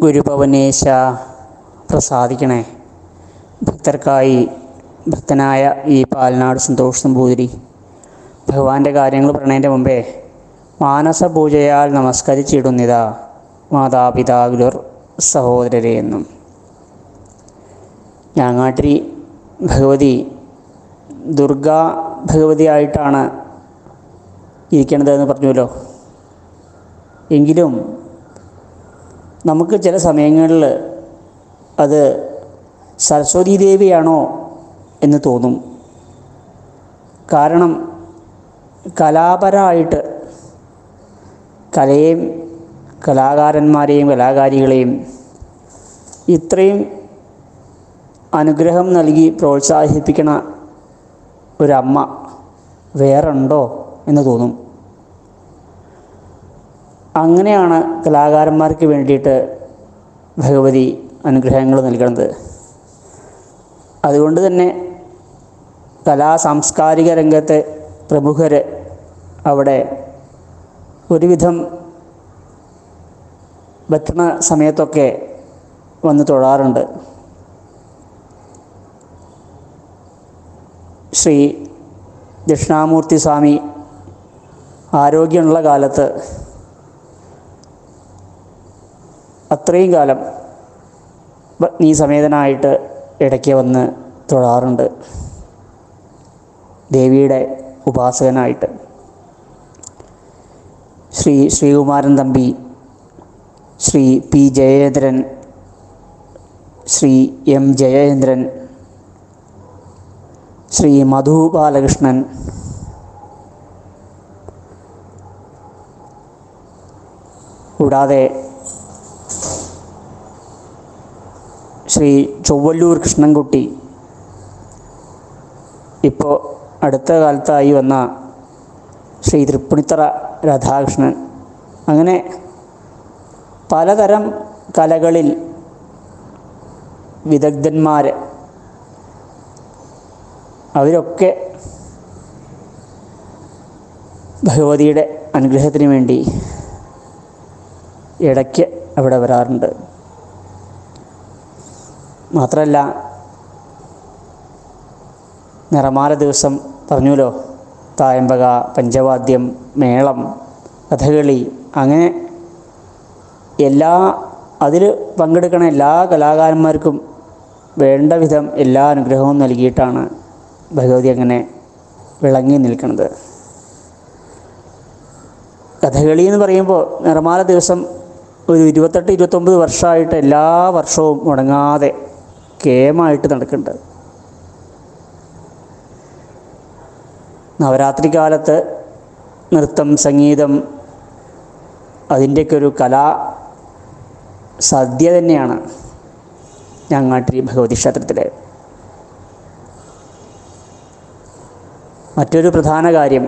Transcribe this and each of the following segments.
ഗുരുഭവനേശ പ്രസാദിക്കണേ ഭക്തർക്കായി ഭക്തനായ ഈ പാലനാട് സന്തോഷ് നമ്പൂതിരി ഭഗവാന്റെ കാര്യങ്ങൾ പറയണതിൻ്റെ മുമ്പേ മാനസപൂജയാൽ നമസ്കരിച്ചിടുന്നിതാ മാതാപിതാ ഗുരുർ സഹോദരരെ എന്നും ഞാങ്ങാട്ടിരി ഭഗവതി ദുർഗാ ഭഗവതിയായിട്ടാണ് ഇരിക്കേണ്ടതെന്ന് പറഞ്ഞുവല്ലോ എങ്കിലും നമുക്ക് ചില സമയങ്ങളിൽ അത് സരസ്വതി ദേവിയാണോ എന്ന് തോന്നും കാരണം കലാപരമായിട്ട് കലയെയും കലാകാരന്മാരെയും കലാകാരികളെയും ഇത്രയും അനുഗ്രഹം നൽകി പ്രോത്സാഹിപ്പിക്കണ ഒരമ്മ വേറുണ്ടോ എന്ന് തോന്നും അങ്ങനെയാണ് കലാകാരന്മാർക്ക് വേണ്ടിയിട്ട് ഭഗവതി അനുഗ്രഹങ്ങൾ നൽകുന്നത് അതുകൊണ്ട് തന്നെ കലാ സാംസ്കാരിക രംഗത്തെ പ്രമുഖർ അവിടെ ഒരുവിധം പറ്റുന്ന സമയത്തൊക്കെ വന്ന് തൊഴാറുണ്ട് ശ്രീ ദക്ഷിണാമൂർത്തി സ്വാമി ആരോഗ്യമുള്ള കാലത്ത് അത്രയും കാലം നീ സമേതനായിട്ട് ഇടയ്ക്ക് വന്ന് തൊഴാറുണ്ട് ദേവിയുടെ ഉപാസകനായിട്ട് ശ്രീ ശ്രീകുമാരൻ തമ്പി ശ്രീ പി ജയേന്ദ്രൻ ശ്രീ എം ജയേന്ദ്രൻ ശ്രീ മധു ബാലകൃഷ്ണൻ കൂടാതെ ശ്രീ ചൊവ്വല്ലൂർ കൃഷ്ണൻകുട്ടി ഇപ്പോൾ അടുത്ത കാലത്തായി വന്ന ശ്രീ തൃപ്പുണിത്തറ രാധാകൃഷ്ണൻ അങ്ങനെ പലതരം കലകളിൽ വിദഗ്ധന്മാർ അവരൊക്കെ ഭഗവതിയുടെ അനുഗ്രഹത്തിന് വേണ്ടി ഇടയ്ക്ക് അവിടെ വരാറുണ്ട് മാത്രമല്ല നിറമാല ദിവസം പറഞ്ഞുല്ലോ തായമ്പക പഞ്ചവാദ്യം മേളം കഥകളി അങ്ങനെ എല്ലാ അതിൽ പങ്കെടുക്കണ എല്ലാ കലാകാരന്മാർക്കും വേണ്ട വിധം എല്ലാ അനുഗ്രഹവും നൽകിയിട്ടാണ് ഭഗവതി അങ്ങനെ വിളങ്ങി നിൽക്കുന്നത് കഥകളി എന്ന് പറയുമ്പോൾ നിറമാല ദിവസം ഒരു ഇരുപത്തെട്ട് ഇരുപത്തൊമ്പത് വർഷമായിട്ട് എല്ലാ വർഷവും മുടങ്ങാതെ കേമായിട്ട് നടക്കുന്നുണ്ട് നവരാത്രി കാലത്ത് നൃത്തം സംഗീതം അതിൻ്റെയൊക്കെ ഒരു കലാ സദ്യ തന്നെയാണ് ഞങ്ങാട്ടിരി ഭഗവതി ക്ഷേത്രത്തിൽ മറ്റൊരു പ്രധാന കാര്യം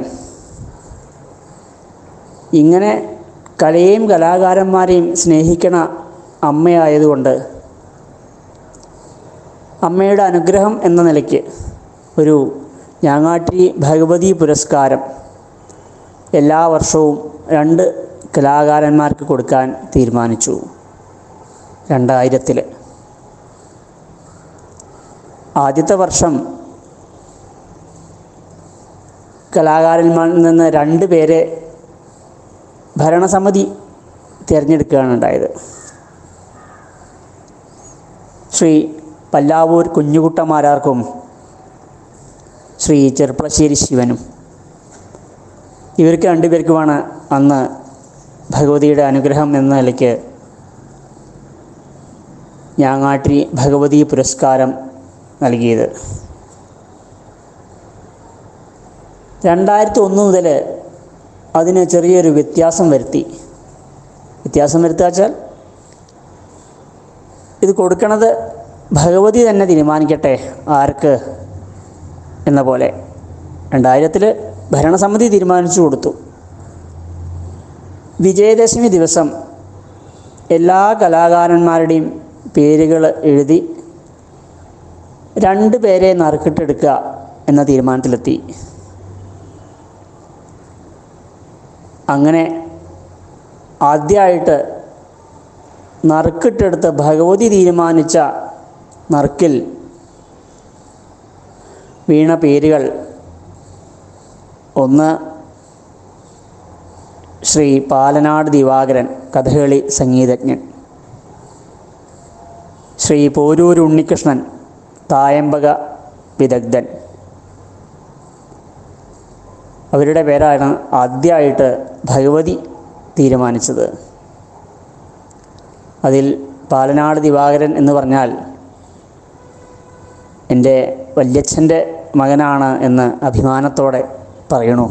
ഇങ്ങനെ കലയെയും കലാകാരന്മാരെയും സ്നേഹിക്കണ അമ്മയായതുകൊണ്ട് അമ്മയുടെ അനുഗ്രഹം എന്ന നിലയ്ക്ക് ഒരു ഞാങ്ങാട്ടി ഭഗവതി പുരസ്കാരം എല്ലാ വർഷവും രണ്ട് കലാകാരന്മാർക്ക് കൊടുക്കാൻ തീരുമാനിച്ചു രണ്ടായിരത്തിൽ ആദ്യത്തെ വർഷം കലാകാരന്മാരിൽ നിന്ന് രണ്ട് പേരെ ഭരണസമിതി തിരഞ്ഞെടുക്കുകയാണ് ഉണ്ടായത് ശ്രീ പല്ലാവൂർ കുഞ്ഞുകുട്ടമാരാർക്കും ശ്രീ ചെറുപ്പളശ്ശേരി ശിവനും ഇവർക്ക് രണ്ടുപേർക്കുമാണ് അന്ന് ഭഗവതിയുടെ അനുഗ്രഹം എന്ന നിലയ്ക്ക് ഞാങ്ങാട്ടി ഭഗവതി പുരസ്കാരം നൽകിയത് രണ്ടായിരത്തി ഒന്ന് മുതൽ അതിന് ചെറിയൊരു വ്യത്യാസം വരുത്തി വ്യത്യാസം വരുത്തുക വെച്ചാൽ ഇത് കൊടുക്കണത് ഭഗവതി തന്നെ തീരുമാനിക്കട്ടെ ആർക്ക് എന്ന പോലെ രണ്ടായിരത്തിൽ ഭരണസമിതി തീരുമാനിച്ചു കൊടുത്തു വിജയദശമി ദിവസം എല്ലാ കലാകാരന്മാരുടെയും പേരുകൾ എഴുതി രണ്ട് പേരെ നറുക്കിട്ടെടുക്കുക എന്ന തീരുമാനത്തിലെത്തി അങ്ങനെ ആദ്യമായിട്ട് നറുക്കിട്ടെടുത്ത് ഭഗവതി തീരുമാനിച്ച നറുക്കിൽ വീണ പേരുകൾ ഒന്ന് ശ്രീ പാലനാട് ദിവാകരൻ കഥകളി സംഗീതജ്ഞൻ ശ്രീ പോരൂർ ഉണ്ണികൃഷ്ണൻ തായമ്പക വിദഗ്ധൻ അവരുടെ പേരാണ് ആദ്യമായിട്ട് ഭഗവതി തീരുമാനിച്ചത് അതിൽ പാലനാട് ദിവാകരൻ എന്ന് പറഞ്ഞാൽ എൻ്റെ വല്യച്ഛൻ്റെ മകനാണ് എന്ന് അഭിമാനത്തോടെ പറയണു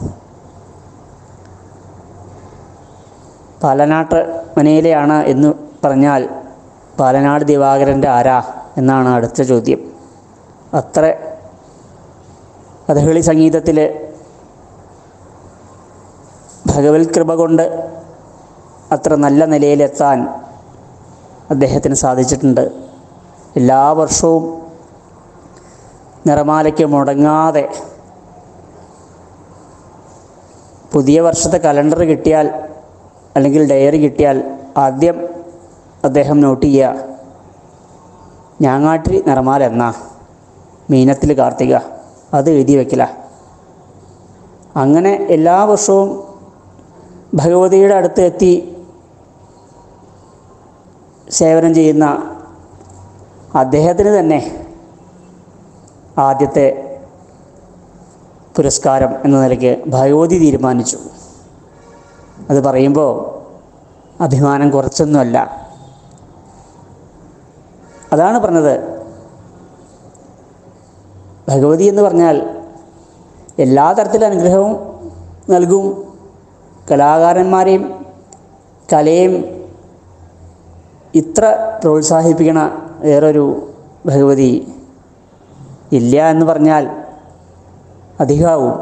പാലനാട്ട് മനയിലെയാണ് എന്ന് പറഞ്ഞാൽ പാലനാട് ദിവാകരൻ്റെ ആരാ എന്നാണ് അടുത്ത ചോദ്യം അത്ര കഥകളി സംഗീതത്തിൽ ഭഗവത് കൃപ കൊണ്ട് അത്ര നല്ല നിലയിലെത്താൻ അദ്ദേഹത്തിന് സാധിച്ചിട്ടുണ്ട് എല്ലാ വർഷവും നിറമാലയ്ക്ക് മുടങ്ങാതെ പുതിയ വർഷത്തെ കലണ്ടർ കിട്ടിയാൽ അല്ലെങ്കിൽ ഡയറി കിട്ടിയാൽ ആദ്യം അദ്ദേഹം നോട്ട് ചെയ്യുക ഞാങ്ങാട്ടിരി നിറമാല എന്നാ മീനത്തിൽ കാർത്തിക അത് എഴുതി വയ്ക്കില്ല അങ്ങനെ എല്ലാ വർഷവും ഭഗവതിയുടെ അടുത്ത് എത്തി സേവനം ചെയ്യുന്ന അദ്ദേഹത്തിന് തന്നെ ആദ്യത്തെ പുരസ്കാരം എന്ന നിലയ്ക്ക് ഭഗവതി തീരുമാനിച്ചു അത് പറയുമ്പോൾ അഭിമാനം കുറച്ചൊന്നുമല്ല അതാണ് പറഞ്ഞത് ഭഗവതി എന്ന് പറഞ്ഞാൽ എല്ലാ തരത്തിലും അനുഗ്രഹവും നൽകും കലാകാരന്മാരെയും കലയും ഇത്ര പ്രോത്സാഹിപ്പിക്കണ വേറൊരു ഭഗവതി ഇല്ല എന്ന് പറഞ്ഞാൽ അധികമാവും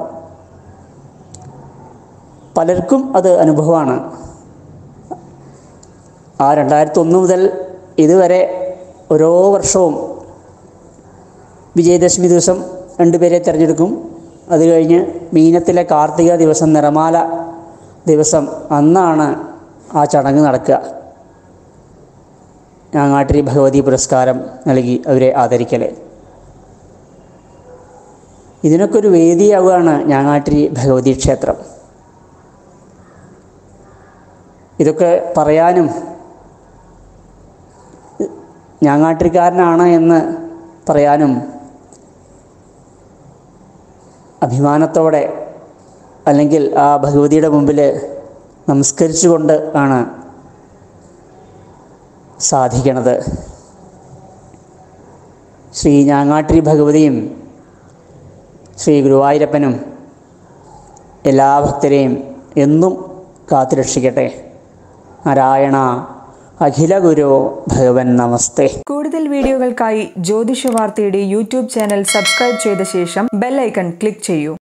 പലർക്കും അത് അനുഭവമാണ് ആ രണ്ടായിരത്തി ഒന്ന് മുതൽ ഇതുവരെ ഓരോ വർഷവും വിജയദശമി ദിവസം രണ്ടുപേരെ തിരഞ്ഞെടുക്കും അത് കഴിഞ്ഞ് മീനത്തിലെ കാർത്തിക ദിവസം നിറമാല ദിവസം അന്നാണ് ആ ചടങ്ങ് നടക്കുക ഞാങ്ങാട്ടിരി ഭഗവതി പുരസ്കാരം നൽകി അവരെ ആദരിക്കൽ ഇതിനൊക്കെ ഒരു വേദിയാവുകയാണ് ഞാങ്ങാട്ടിരി ഭഗവതി ക്ഷേത്രം ഇതൊക്കെ പറയാനും ഞാങ്ങാട്ടിരിക്കാരനാണ് എന്ന് പറയാനും അഭിമാനത്തോടെ അല്ലെങ്കിൽ ആ ഭഗവതിയുടെ മുമ്പിൽ നമസ്കരിച്ചുകൊണ്ട് ആണ് സാധിക്കണത് ശ്രീ ഞാങ്ങാട്ടിരി ഭഗവതിയും ശ്രീ ഗുരുവായൂരപ്പനും എല്ലാ ഭക്തരെയും എന്നും കാത്തുരക്ഷിക്കട്ടെ നാരായണ അഖില ഗുരു ഭഗവൻ നമസ്തേ കൂടുതൽ വീഡിയോകൾക്കായി ജ്യോതിഷ വാർത്തയുടെ യൂട്യൂബ് ചാനൽ സബ്സ്ക്രൈബ് ചെയ്ത ശേഷം ബെൽ ഐക്കൺ ക്ലിക്ക് ചെയ്യൂ